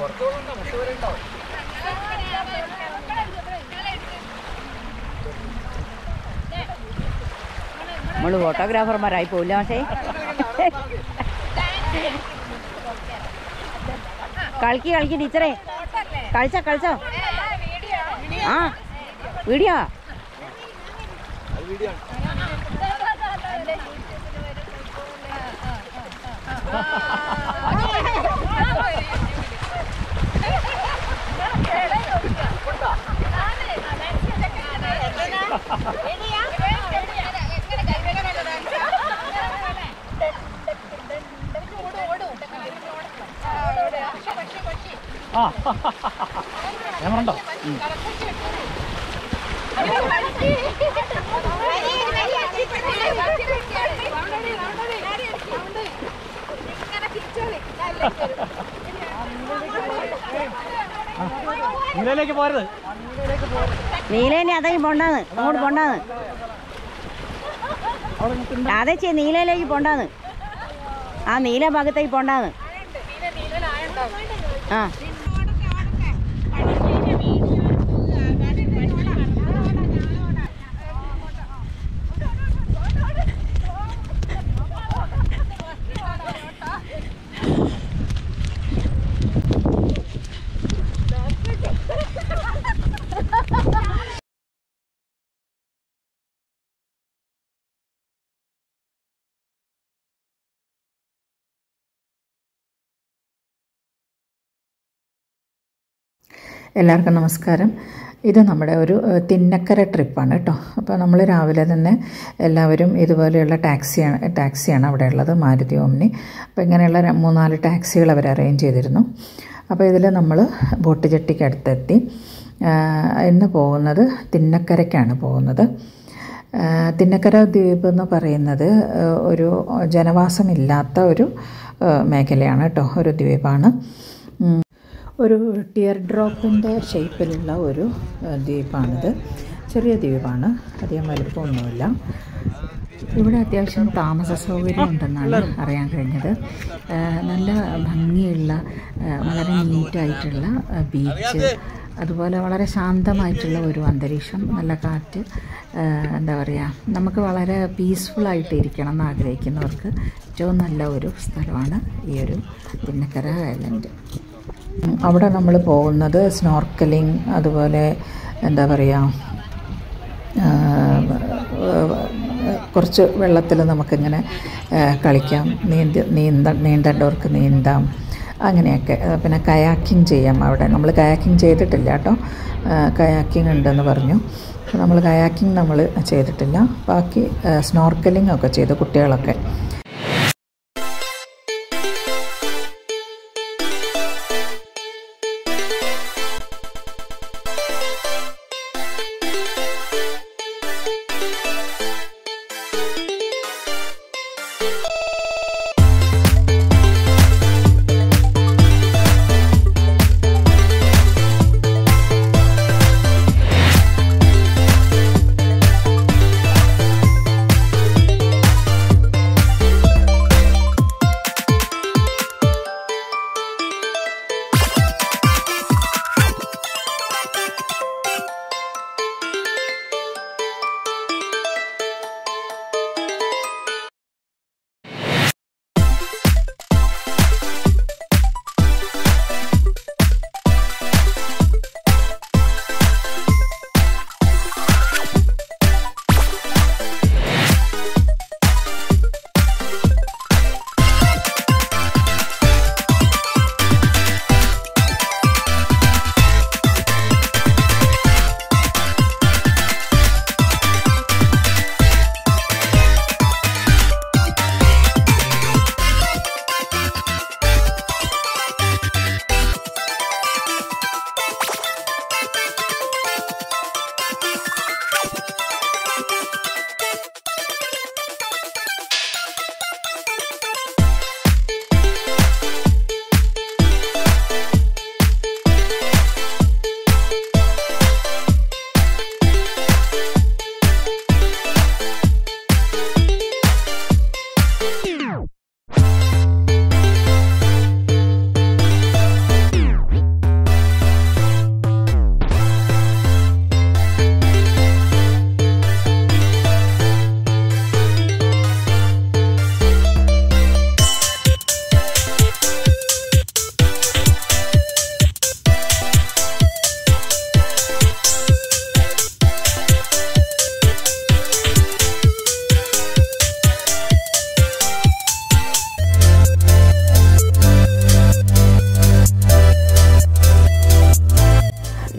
നമ്മൾ ഫോട്ടോഗ്രാഫർമാരായി പോയില്ല പക്ഷേ കളിക്ക് കളിക്ക് ടീച്ചറെ കളിച്ചോ കളിച്ചോ ആ വീഡിയോ ആ ക്യാമറ ഉണ്ടോ നിലയിലേക്ക് പോരുത് നീലേനെ അതേ പോണ്ടാന്ന് അങ്ങോട്ട് പോണ്ടാന്ന് അതെ ചേ നീലയിലേക്ക് പോണ്ടാന്ന് ആ നീല ഭാഗത്തേക്ക് പോണ്ടാന്ന് ആ എല്ലാവർക്കും നമസ്കാരം ഇത് നമ്മുടെ ഒരു ഏഹ്, തിന്നക്കര ട്രിപ്പാണ് കേട്ടോ അപ്പോൾ നമ്മൾ രാവിലെ തന്നെ എല്ലാവരും ഇതുപോലെയുള്ള ടാക്സിയാണ് ടാക്സിയാണ് അവിടെ ഉള്ളത് മാരുതി ഓമ്നി അപ്പോൾ ഇങ്ങനെയുള്ള ര- മൂന്നാല് ടാക്സികൾ അവർ അറേഞ്ച് ചെയ്തിരുന്നു അപ്പോൾ ഇതിൽ നമ്മൾ ബോട്ട് ജെട്ടിക്ക് അടുത്തെത്തി ആഹ്, ഇന്ന് പോകുന്നത് തിന്നക്കരയ്ക്കാണ് പോകുന്നത് ആഹ്, തിന്നക്കര ദ്വീപ് എന്ന് പറയുന്നത് ആഹ്, ഒരു ജനവാസമില്ലാത്ത ഒരു ആഹ്, മേഖലയാണ് കേട്ടോ ഒരു ദ്വീപാണ് ഉം. ഒരു ടിയർ ഡ്രോപ്പിൻ്റെ ഷേപ്പിലുള്ള ഒരു ആ, ദ്വീപാണിത് ചെറിയ ദ്വീപാണ് അധികം വലുപ്പമൊന്നുമില്ല ഇവിടെ അത്യാവശ്യം താമസ സൗകര്യം ഉണ്ടെന്നാണ് അറിയാൻ കഴിഞ്ഞത് ആ, നല്ല ഭംഗിയുള്ള ആ, വളരെ നീറ്റായിട്ടുള്ള ബീച്ച് അതുപോലെ വളരെ ശാന്തമായിട്ടുള്ള ഒരു അന്തരീക്ഷം നല്ല കാറ്റ് ആ, എന്താ പറയുക നമുക്ക് വളരെ പീസ്ഫുള്ളായിട്ട് ഇരിക്കണം എന്ന് ആഗ്രഹിക്കുന്നവർക്ക് ഏറ്റവും നല്ല ഒരു സ്ഥലമാണ് ഈ ഒരു തിന്നക്കര ഐലൻഡ് ഉം, അവിടെ നമ്മൾ പോകുന്നത് സ്നോർക്കലിംഗ് അതുപോലെ എന്താ പറയുക കുറച്ച് വെള്ളത്തിൽ നമുക്കിങ്ങനെ ആ, കളിക്കാം നീന്തി നീന്ത നീന്തേണ്ടവർക്ക് നീന്താം അങ്ങനെയൊക്കെ ആ, പിന്നെ കയാക്കിങ് ചെയ്യാം അവിടെ നമ്മൾ കയാക്കിങ് ചെയ്തിട്ടില്ല കേട്ടോ കയാക്കിങ് ഉണ്ടെന്ന് പറഞ്ഞു നമ്മൾ കയാക്കിങ് നമ്മൾ ചെയ്തിട്ടില്ല ബാക്കി സ്നോർക്കലിംഗ് ഒക്കെ ചെയ്തു കുട്ടികളൊക്കെ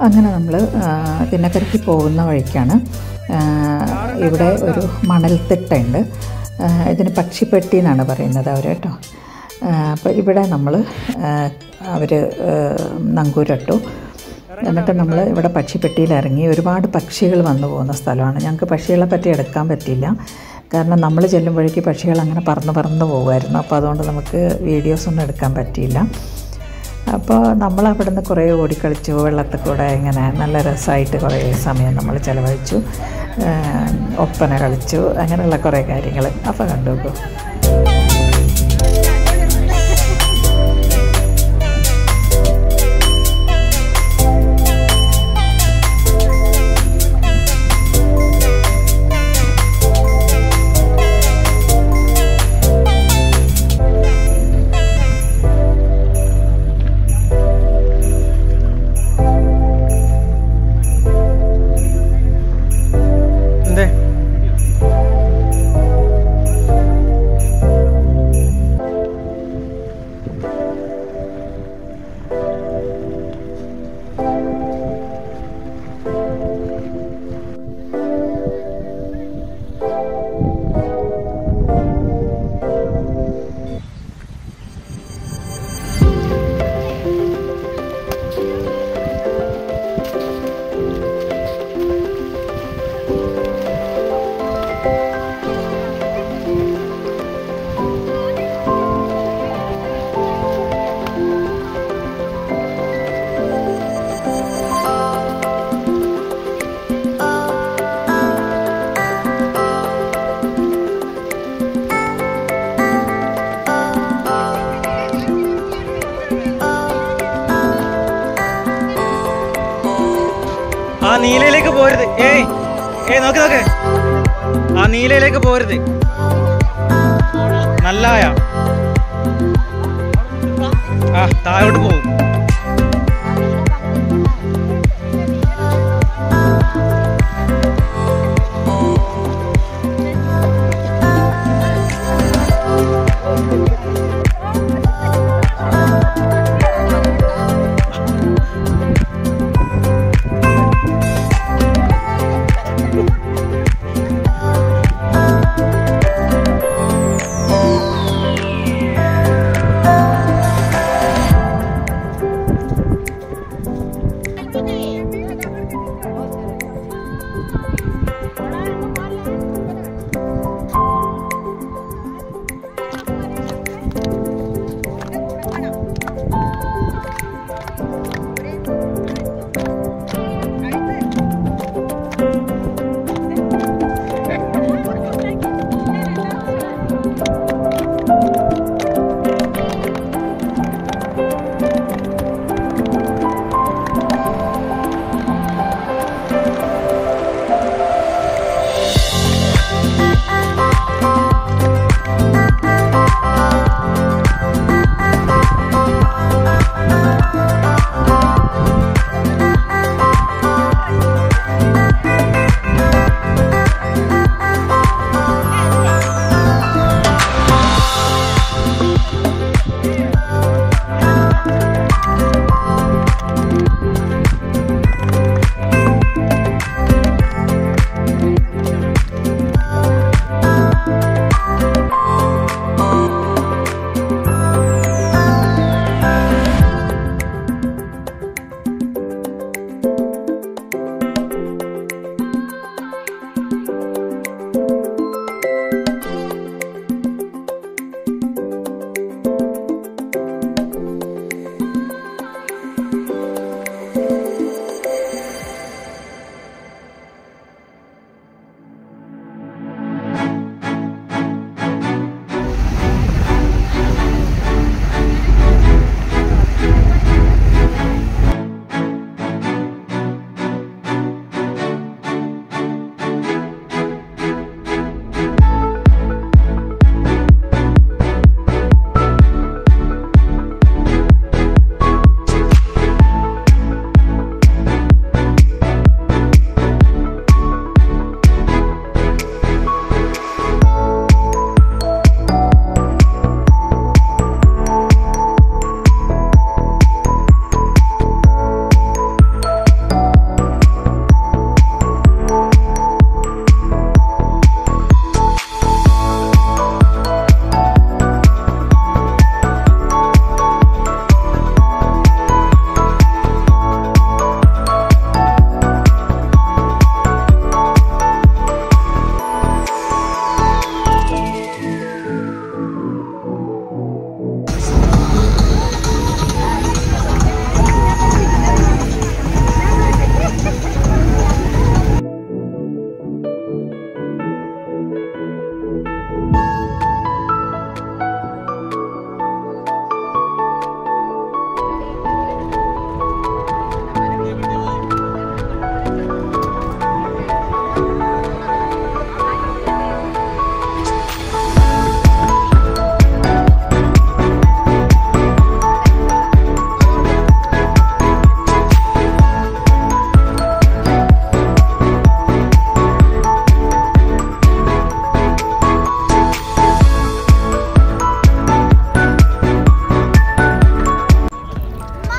അങ്ങനെ നമ്മൾ തിന്നക്കരയ്ക്ക് പോകുന്ന വഴിക്കാണ് ആ, ഇവിടെ ഒരു മണൽത്തിട്ടുണ്ട് ആ, ഇതിന് പക്ഷിപ്പെട്ടി എന്നാണ് പറയുന്നത് അവർ കേട്ടോ അപ്പോൾ ഇവിടെ നമ്മൾ അവർ നങ്കൂരട്ടു എന്നിട്ട് നമ്മൾ ഇവിടെ പക്ഷിപ്പെട്ടിയിൽ ഇറങ്ങി ഒരുപാട് പക്ഷികൾ വന്നു പോകുന്ന സ്ഥലമാണ് ഞങ്ങൾക്ക് പക്ഷികളെ പറ്റി എടുക്കാൻ പറ്റില്ല കാരണം നമ്മൾ ചെല്ലുമ്പോഴേക്ക് പക്ഷികൾ അങ്ങനെ പറന്ന് പറന്ന് പോകുമായിരുന്നു അപ്പോൾ അതുകൊണ്ട് നമുക്ക് വീഡിയോസ് ഒന്നും എടുക്കാൻ പറ്റിയില്ല അപ്പോൾ നമ്മൾ അവിടുന്ന് കുറേ ഓടിക്കളിച്ചു വെള്ളത്തിൽ കൂടെ ഇങ്ങനെ നല്ല രസമായിട്ട് കുറേ സമയം നമ്മൾ ചിലവഴിച്ചു ഏം, ഒപ്പന കളിച്ചു അങ്ങനെയുള്ള കുറേ കാര്യങ്ങൾ അപ്പോൾ കണ്ടു നോക്കൂ എന്തേ ആ നീലയിലേക്ക് പോരുത് ഏയ് ഏയ് നോക്ക് നോക്ക് ആ നീലയിലേക്ക് പോരുത് നല്ല ആയ ആ താഴോട്ട് പോകും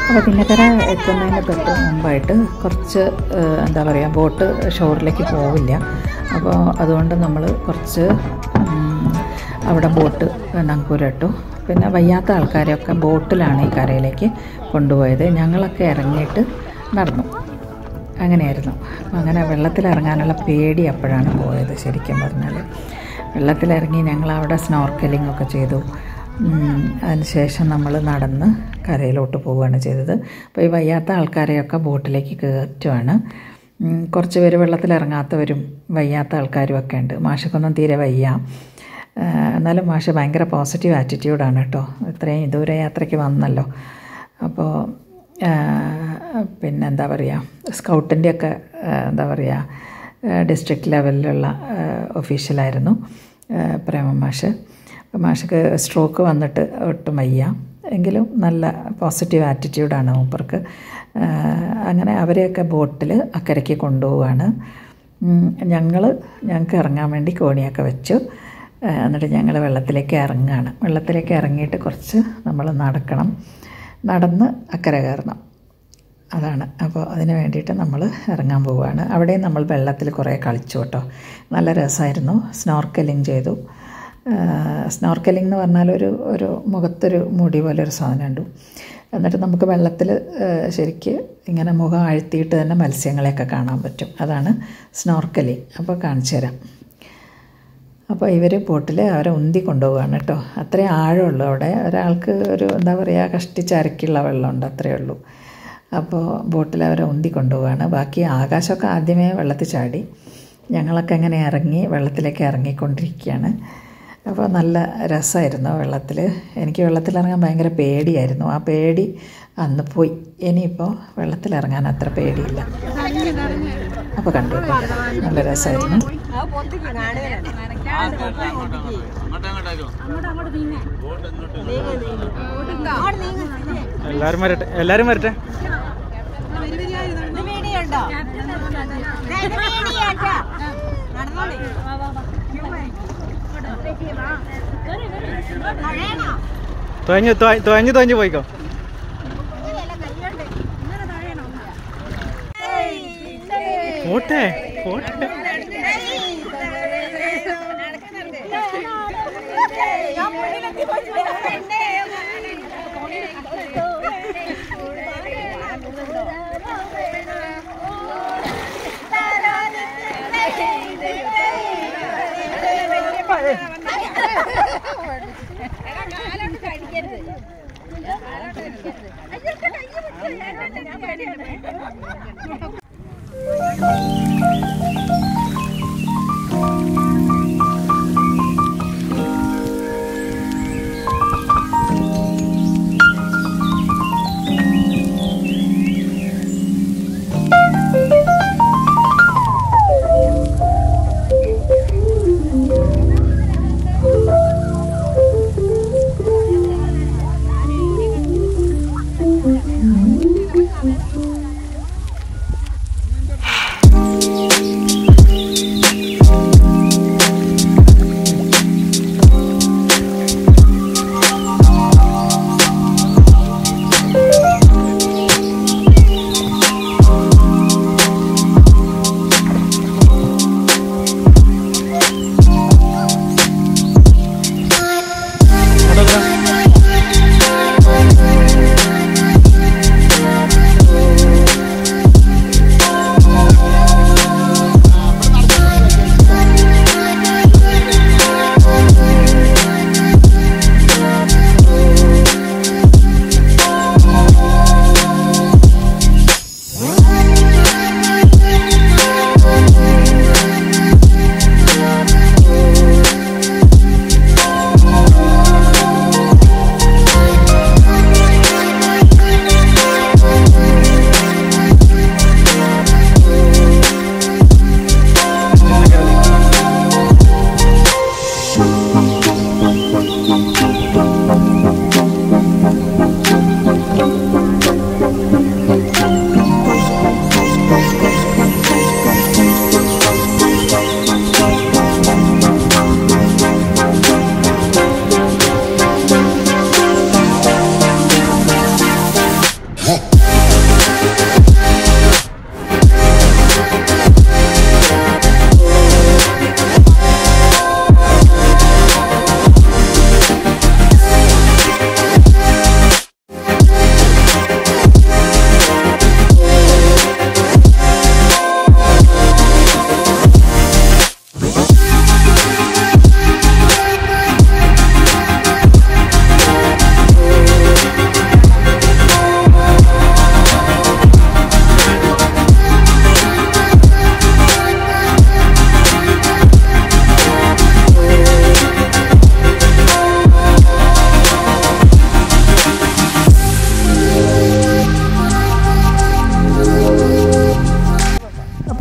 അപ്പോൾ തിന്നക്കര എത്തുന്നതിന് തൊട്ട് മുമ്പായിട്ട് കുറച്ച് ഏഹ്, എന്താ പറയുക ബോട്ട് ഷോറിലേക്ക് പോവില്ല അപ്പോൾ അതുകൊണ്ട് നമ്മൾ കുറച്ച് ഉം, അവിടെ ബോട്ട് നങ്കൂരിട്ടു പിന്നെ വയ്യാത്ത ആൾക്കാരെയൊക്കെ ബോട്ടിലാണ് ഈ കരയിലേക്ക് കൊണ്ടുപോയത് ഞങ്ങളൊക്കെ ഇറങ്ങിയിട്ട് നടന്നു അങ്ങനെയായിരുന്നു അപ്പം അങ്ങനെ വെള്ളത്തിലിറങ്ങാനുള്ള പേടി അപ്പോഴാണ് പോയത് ശരിക്കും പറഞ്ഞാൽ വെള്ളത്തിലിറങ്ങി ഞങ്ങൾ അവിടെ സ്നോർക്കലിംഗ് ഒക്കെ ചെയ്തു ഉം, അതിനുശേഷം നമ്മൾ നടന്ന് കരയിലോട്ട് പോവുകയാണ് ചെയ്തത് അപ്പോൾ ഈ വയ്യാത്ത ആൾക്കാരെയൊക്കെ ബോട്ടിലേക്ക് കയറ്റുവാണ് ഉം, കുറച്ച് പേര് വെള്ളത്തിലിറങ്ങാത്തവരും വയ്യാത്ത ആൾക്കാരും ഒക്കെ ഉണ്ട് മാഷക്കൊന്നും തീരെ വയ്യ ആ, എന്നാലും മാഷ് ഭയങ്കര പോസിറ്റീവ് ആറ്റിറ്റ്യൂഡാണ് കേട്ടോ ഇത്രയും ദൂര യാത്രയ്ക്ക് വന്നല്ലോ അപ്പോൾ പിന്നെ എന്താ പറയുക സ്കൗട്ടിൻ്റെയൊക്കെ എന്താ പറയുക ഡിസ്ട്രിക്ട് ലെവലിലുള്ള ഒഫീഷ്യലായിരുന്നു പ്രേമ മാഷ് അപ്പോൾ മാഷക്ക് സ്ട്രോക്ക് വന്നിട്ട് ഒട്ടും വയ്യ എങ്കിലും നല്ല പോസിറ്റീവ് ആറ്റിറ്റ്യൂഡാണ് മൂപ്പർക്ക് ആ, അങ്ങനെ അവരെയൊക്കെ ബോട്ടിൽ അക്കരയ്ക്ക് കൊണ്ടുപോവാണ് ഞങ്ങൾ ഞങ്ങൾക്ക് ഇറങ്ങാൻ വേണ്ടി കോണിയൊക്കെ വെച്ചു ആ, എന്നിട്ട് ഞങ്ങൾ വെള്ളത്തിലേക്ക് ഇറങ്ങുകയാണ് വെള്ളത്തിലേക്ക് ഇറങ്ങിയിട്ട് കുറച്ച് നമ്മൾ നടക്കണം നടന്ന് അക്കരെ കയറണം അതാണ് അപ്പോൾ അതിന് വേണ്ടിയിട്ട് നമ്മൾ ഇറങ്ങാൻ പോവുകയാണ് അവിടെയും നമ്മൾ വെള്ളത്തിൽ കുറേ കളിച്ചു കേട്ടോ നല്ല രസമായിരുന്നു സ്നോർക്കലിംഗ് ചെയ്തു സ്നോർക്കലിംഗ് എന്ന് പറഞ്ഞാൽ ഒരു ഒരു മുഖത്തൊരു മുടി പോലെ ഒരു സാധനമുണ്ട് എന്നിട്ട് നമുക്ക് വെള്ളത്തിൽ ശരിക്ക് ഇങ്ങനെ മുഖം അഴുത്തിയിട്ട് തന്നെ മത്സ്യങ്ങളെയൊക്കെ കാണാൻ പറ്റും അതാണ് സ്നോർക്കലിംഗ് അപ്പോൾ കാണിച്ചു തരാം അപ്പോൾ ഇവർ ബോട്ടിൽ അവരെ ഉന്തി കൊണ്ടുപോവുകയാണ് കേട്ടോ അത്രയും ആഴമുള്ളൂ അവിടെ ഒരാൾക്ക് ഒരു എന്താ പറയുക കഷ്ടിച്ചരക്കുള്ള വെള്ളമുണ്ട് അത്രയേ ഉള്ളൂ അപ്പോൾ ബോട്ടിൽ അവരെ ഉന്തി കൊണ്ടുപോവുകയാണ് ബാക്കി ആകാശമൊക്കെ ആദ്യമേ വെള്ളത്തിൽ ചാടി ഞങ്ങളൊക്കെ അങ്ങനെ ഇറങ്ങി വെള്ളത്തിലേക്ക് ഇറങ്ങിക്കൊണ്ടിരിക്കുകയാണ് അപ്പോൾ നല്ല രസമായിരുന്നു വെള്ളത്തിൽ എനിക്ക് വെള്ളത്തിലിറങ്ങാൻ ഭയങ്കര പേടിയായിരുന്നു ആ പേടി അന്ന് പോയി ഇനിയിപ്പോൾ വെള്ളത്തിലിറങ്ങാൻ അത്ര പേടിയില്ല അപ്പോൾ കണ്ടു നല്ല രസമായിരുന്നു എല്ലാരും വരട്ടെ എല്ലാരും വരട്ടെ തുഴഞ്ഞു തുഴ- തുഴഞ്ഞു തുഴഞ്ഞു പോയിക്കോ പോട്ടെ പോട്ടെ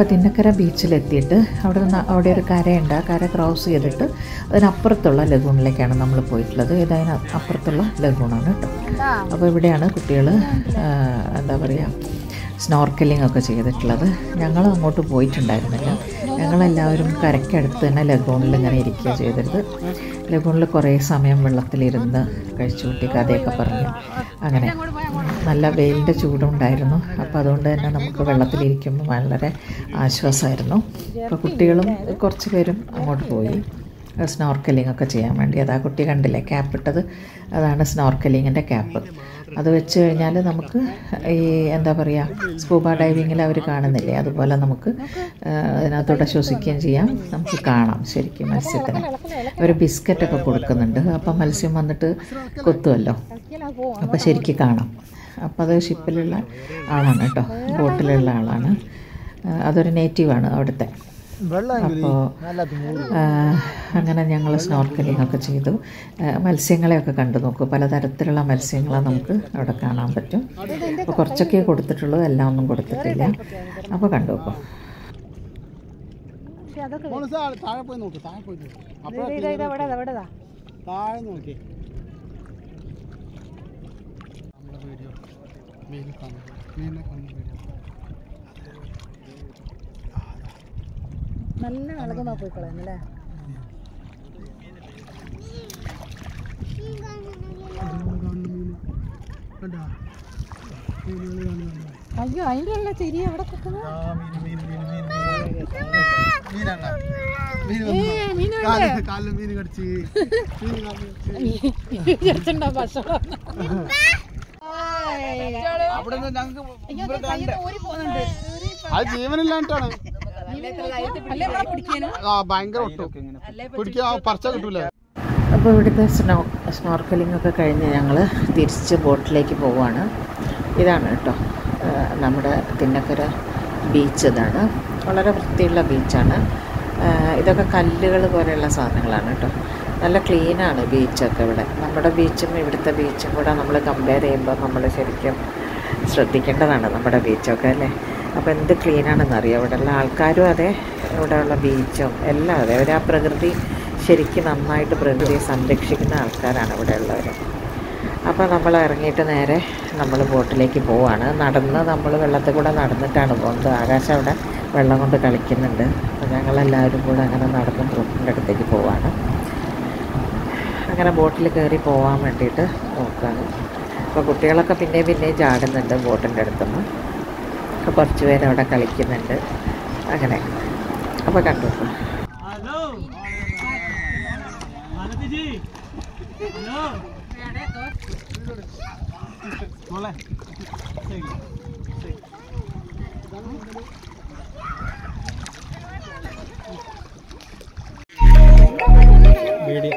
അപ്പോൾ തിന്നക്കര ബീച്ചിലെത്തിയിട്ട് അവിടെ നിന്ന് അവിടെ ഒരു കരയുണ്ട് ആ കര ക്രോസ് ചെയ്തിട്ട് അതിനപ്പുറത്തുള്ള ലഗൂണിലേക്കാണ് നമ്മൾ പോയിട്ടുള്ളത് ഇത് അതിന് അപ്പുറത്തുള്ള ലഗൂണാണ് കേട്ടോ അപ്പോൾ ഇവിടെയാണ് കുട്ടികൾ എന്താ പറയുക സ്നോർക്കലിംഗ് ഒക്കെ ചെയ്തിട്ടുള്ളത് ഞങ്ങൾ അങ്ങോട്ട് പോയിട്ടുണ്ടായിരുന്നില്ല ഞങ്ങളെല്ലാവരും കരയ്ക്കടുത്ത് തന്നെ ലഗൂണിൽ ഇങ്ങനെ ഇരിക്കുക ചെയ്തിരുന്നത് ലഗൂണിൽ കുറേ സമയം വെള്ളത്തിലിരുന്ന് കഴിച്ചു കൂട്ടി കഥയൊക്കെ പറഞ്ഞ് അങ്ങനെ നല്ല വെയിലിൻ്റെ ചൂടുണ്ടായിരുന്നു അപ്പോൾ അതുകൊണ്ട് തന്നെ നമുക്ക് വെള്ളത്തിലിരിക്കുമ്പോൾ വളരെ ആശ്വാസമായിരുന്നു അപ്പോൾ കുട്ടികളും കുറച്ച് പേരും അങ്ങോട്ട് പോയി സ്നോർക്കലിംഗ് ഒക്കെ ചെയ്യാൻ വേണ്ടി അത് ആ കുട്ടി കണ്ടില്ലേ ക്യാപ്പ് ഇട്ടത് അതാണ് സ്നോർക്കലിങ്ങിൻ്റെ ക്യാപ്പ് അത് വെച്ച് കഴിഞ്ഞാൽ നമുക്ക് ഈ എന്താ പറയുക സ്കൂബ ഡൈവിങ്ങിൽ അവർ കാണുന്നില്ലേ അതുപോലെ നമുക്ക് ആ, അതിനകത്തൂടെ ശ്വസിക്കുകയും ചെയ്യാം നമുക്ക് കാണാം ശരിക്കും മത്സ്യത്തിന് ഒരു ബിസ്ക്കറ്റൊക്കെ കൊടുക്കുന്നുണ്ട് അപ്പം മത്സ്യം വന്നിട്ട് കൊത്തുമല്ലോ അപ്പോൾ ശരിക്കും കാണാം അപ്പോൾ അത് ഷിപ്പിലുള്ള ആളാണ് കേട്ടോ ബോട്ടിലുള്ള ആളാണ് ആ, അതൊരു നേറ്റീവാണ് അവിടുത്തെ അപ്പോൾ അങ്ങനെ ഞങ്ങൾ സ്നോർക്കലിംഗ് ഒക്കെ ചെയ്തു ആ, മത്സ്യങ്ങളെയൊക്കെ കണ്ടു നോക്കൂ പലതരത്തിലുള്ള മത്സ്യങ്ങളെ നമുക്ക് അവിടെ കാണാൻ പറ്റും അപ്പോൾ കുറച്ചൊക്കെ കൊടുത്തിട്ടുള്ളൂ എല്ലാം ഒന്നും കൊടുത്തിട്ടില്ല അപ്പോൾ കണ്ടു നോക്കൂ മോള് താഴെ താഴെ പോയി നോക്ക് താഴെ പോയി നോക്ക് അപ്പഴാ താഴെ നോക്കി നമ്മുടെ വീഡിയോ മീൻ കാണും മീനെ കാണുന്ന വീഡിയോ നല്ല അളകുന്നാ പോയി കളയുന്നല്ലേ കാണുന്ന മീൻ കണ്ടാ മീനുകൾ കാണുന്നുണ്ടോ അയ്യോ അതിന്റെ ഉള്ള തിരി എവിടെ കിട്ടുന്നു ആ മീൻ മീൻ മീൻ മീൻ മീനാണ് മീൻ വന്നു കാലിൽ കാലിൽ മീൻ കടിച്ച് മീൻ കാലിൽ കടിച്ച് അവിടെ നിന്ന് ഞങ്ങൾക്ക് അത് ജീവനില്ലാണ്ടാണ് ആ ഭയങ്കര ഒട്ടു പിടിക്കാൻ പറിച്ച കിട്ടൂല അപ്പോൾ ഇവിടുത്തെ സ്നോ സ്നോർക്കലിംഗ് ഒക്കെ കഴിഞ്ഞ് ഞങ്ങൾ തിരിച്ച് ബോട്ടിലേക്ക് പോവുകയാണ് ഇതാണ് കേട്ടോ ആ, നമ്മുടെ തിന്നക്കര ബീച്ച് ഇതാണ് വളരെ വൃത്തിയുള്ള ബീച്ചാണ് ആ, ഇതൊക്കെ കല്ലുകൾ പോലെയുള്ള സാധനങ്ങളാണ് കേട്ടോ നല്ല ക്ലീനാണ് ബീച്ചൊക്കെ ഇവിടെ നമ്മുടെ ബീച്ചും ഇവിടുത്തെ ബീച്ചും കൂടെ നമ്മൾ കമ്പയർ ചെയ്യുമ്പോൾ നമ്മൾ ശരിക്കും ശ്രദ്ധിക്കേണ്ടതാണ് നമ്മുടെ ബീച്ചൊക്കെ അല്ലേ അപ്പോൾ എന്ത് ക്ലീനാണെന്ന് അറിയാം ഇവിടെയുള്ള ആൾക്കാരും അതെ ഇവിടെയുള്ള ബീച്ചും എല്ലാം അതെ അവർ ആ പ്രകൃതി ശരിക്കും നന്നായിട്ട് പ്രകൃതിയെ സംരക്ഷിക്കുന്ന ആൾക്കാരാണ് ഇവിടെ ഉള്ളവർ അപ്പോൾ നമ്മൾ ഇറങ്ങിയിട്ട് നേരെ നമ്മൾ ബോട്ടിലേക്ക് പോവാണ് നടന്ന് നമ്മൾ വെള്ളത്തിൽ കൂടെ നടന്നിട്ടാണ് പോകുന്നത് ആകാശം അവിടെ വെള്ളം കൊണ്ട് കളിക്കുന്നുണ്ട് അപ്പോൾ ഞങ്ങളെല്ലാവരും കൂടെ അങ്ങനെ നടന്ന് ബോട്ടിൻ്റെ അടുത്തേക്ക് പോവാണ് അങ്ങനെ ബോട്ടിൽ കയറി പോകാൻ വേണ്ടിയിട്ട് നോക്കുകയാണ് അപ്പോൾ കുട്ടികളൊക്കെ പിന്നെയും പിന്നെയും ചാടുന്നുണ്ട് ബോട്ടിൻ്റെ അടുത്തുനിന്ന് അപ്പോൾ കുറച്ച് പേര് അവിടെ കളിക്കുന്നുണ്ട് അങ്ങനെ അപ്പോൾ കണ്ടു ഹലോ ആനന്ദിജി ഹലോ മോളെ വീഡിയോ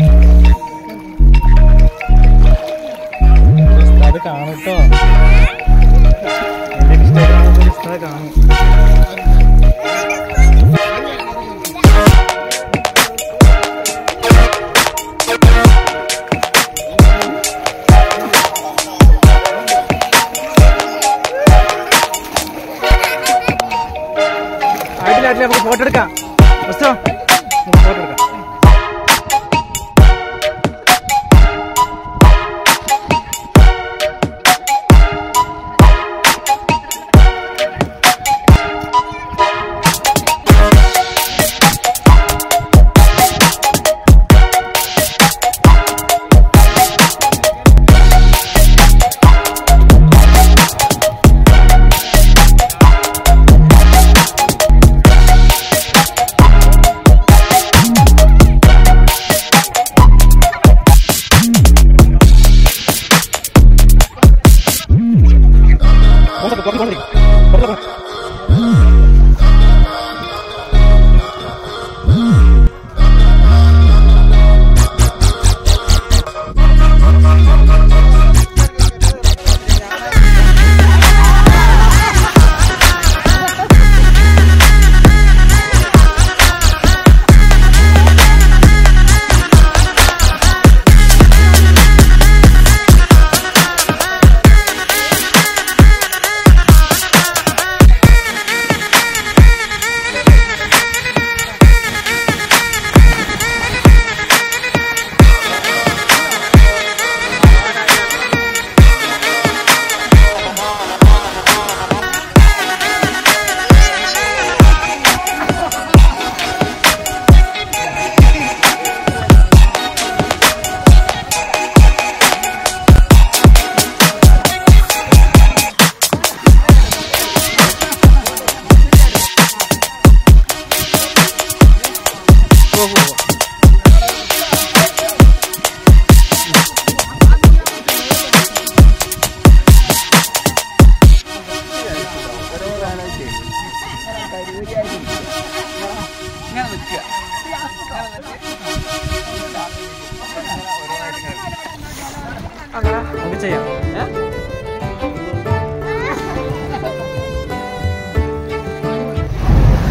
അത് കാണും കേട്ടോ എൻ്റെ ഇൻസ്റ്റാഗ്രാമിൽ കാണും ആയിട്ടില്ല ആയിട്ടില്ല നമുക്ക് ഫോട്ടോ എടുക്കാം ബസ്സോ നമുക്ക് ഫോട്ടോ എടുക്കാം ഫോട്ടോ എടുക്ക്, ഫോട്ടോ എടുക്ക്, ഫോട്ടോ എടുക്ക്.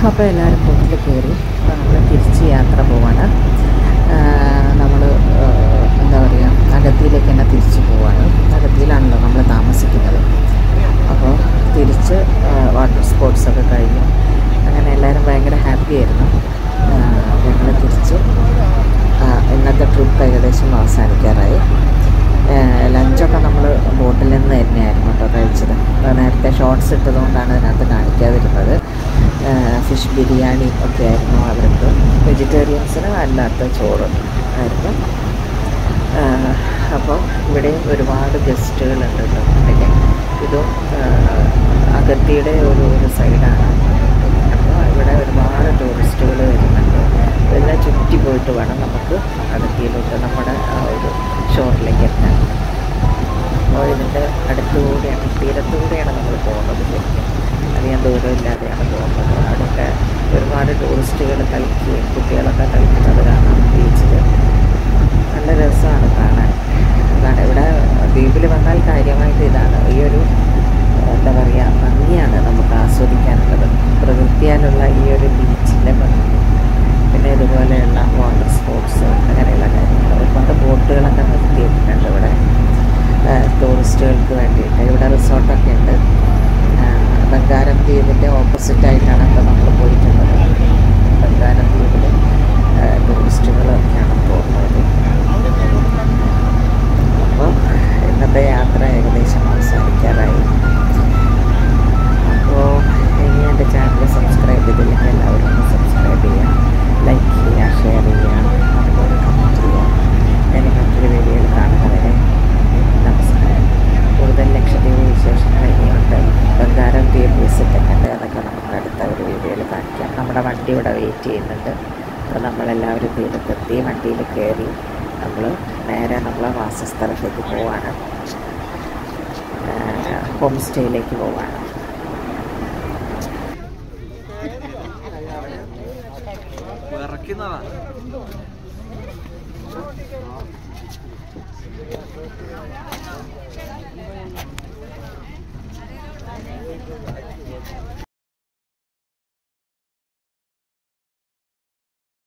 അപ്പോൾ എല്ലാവരും ബോട്ടിൽ കയറി അപ്പോൾ നമ്മൾ തിരിച്ച് യാത്ര പോവാണ് നമ്മൾ എന്താ പറയുക അഗത്തിയിലേക്ക് തന്നെ തിരിച്ച് പോവാണ് അഗത്തിയിലാണല്ലോ നമ്മൾ താമസിക്കുന്നത് അപ്പോൾ തിരിച്ച് വാട്ടർ സ്പോർട്സ് ഒക്കെ കഴിഞ്ഞു അങ്ങനെ എല്ലാവരും ഭയങ്കര ഹാപ്പി ആയിരുന്നു ഞങ്ങൾ തിരിച്ച് ആ, ഇന്നത്തെ ട്രിപ്പ് ഏകദേശം അവസാനിക്കാറായി ലഞ്ചൊക്കെ നമ്മൾ ബോട്ടിൽ നിന്ന് തന്നെയായിരുന്നു കേട്ടോ കഴിച്ചത് അപ്പോൾ നേരത്തെ ഷോർട്സ് ഇട്ടതുകൊണ്ടാണ് അതിനകത്ത് കാണിക്കാതിരുന്നത് ഫിഷ് ബിരിയാണി ഒക്കെ ആയിരുന്നു അവർക്ക് വെജിറ്റേറിയൻസിന് അല്ലാത്ത ചോറ് ആയിരുന്നു അപ്പോൾ ഇവിടെ ഒരുപാട് ഗസ്റ്റുകളുണ്ട് കേട്ടോ ഇവിടേക്ക് ഇതും ആ, അഗത്തിയുടെ ഒരു ഒരു സൈഡാണ് അപ്പോൾ ഇവിടെ ഒരുപാട് ടൂറിസ്റ്റുകൾ വരുന്നുണ്ട് ഇതെല്ലാം ചുറ്റി പോയിട്ട് വേണം നമുക്ക് അഗത്തിയിലോട്ട് നമ്മുടെ ആ ഒരു ഷോറിലേക്ക് എത്താൻ അപ്പോൾ ഇതിൻ്റെ അടുത്തുകൂടിയാണ് തീരത്തുകൂടിയാണ് നമ്മൾ പോകുന്നത് ശരിക്കും അധികം ദൂരമില്ലാതെയാണ് പോകുന്നത് അവിടെയൊക്കെ ഒരുപാട് ടൂറിസ്റ്റുകൾ കളിക്കുകയും കുട്ടികളൊക്കെ കളിക്കുന്നത് കാണാം ബീച്ചിൽ നല്ല രസമാണ് കാണാൻ അതാണ് ഇവിടെ ദ്വീപിൽ വന്നാൽ കാര്യമായിട്ട് ഇതാണ് ഈ ഒരു എന്താ പറയുക ഭംഗിയാണ് നമുക്ക് ആസ്വദിക്കാനുള്ളത് പ്രകൃതിയാലുള്ള ഈ ഒരു ബീച്ചിൻ്റെ ഭംഗി പിന്നെ ഇതുപോലെയുള്ള വാട്ടർ സ്പോർട്സ് അങ്ങനെയുള്ള കാര്യങ്ങൾ ഒരുപാട് ബോട്ടുകളൊക്കെ നിർത്തിയിട്ടുണ്ട് ഇവിടെ ആ, ടൂറിസ്റ്റുകൾക്ക് വേണ്ടിയിട്ട് ഇവിടെ റിസോർട്ടൊക്കെ ഉണ്ട് ആ, ബംഗാരം ദ്വീപിൻ്റെ ഓപ്പോസിറ്റായിട്ടാണ് ഇപ്പോൾ നമ്മൾ പോയിട്ടുള്ളത് ബംഗാരം ദ്വീപിൽ ടൂറിസ്റ്റുകളൊക്കെയാണ് പോകുന്നത് അപ്പോൾ ഇന്നത്തെ യാത്ര ഏകദേശം അവസാനിക്കാറായി അപ്പോൾ ഇനി എൻ്റെ ചാനൽ സബ്സ്ക്രൈബ് ചെയ്തില്ലെങ്കിൽ എല്ലാവരും ഒന്ന് സബ്സ്ക്രൈബ് ചെയ്യുക ലൈക്ക് ചെയ്യുക ഷെയർ ചെയ്യുക അതുപോലെ കമൻറ്റ് ചെയ്യുക ഇനി മറ്റൊരു വീഡിയോയിൽ കാണുന്നവരെ നമസ്കാരം കൂടുതൽ ലക്ഷദ്വീപ് വിശേഷങ്ങൾ ഇനിയുണ്ട് ബംഗാരം ദ്വീപ് വിസിറ്റ് ഒക്കെ ഉണ്ട് അതൊക്കെ നമുക്ക് അടുത്ത ഒരു വീഡിയോയിൽ കാണിക്കാം നമ്മുടെ വണ്ടി ഇവിടെ വെയിറ്റ് ചെയ്യുന്നുണ്ട് അപ്പോൾ നമ്മളെല്ലാവരും തീരത്തെത്തി വണ്ടിയിൽ കയറി നമ്മൾ നേരെ നമ്മളെ വാസസ്ഥലത്തേക്ക് പോവാണ് ഹോം സ്റ്റേയിലേക്ക് പോവാണ്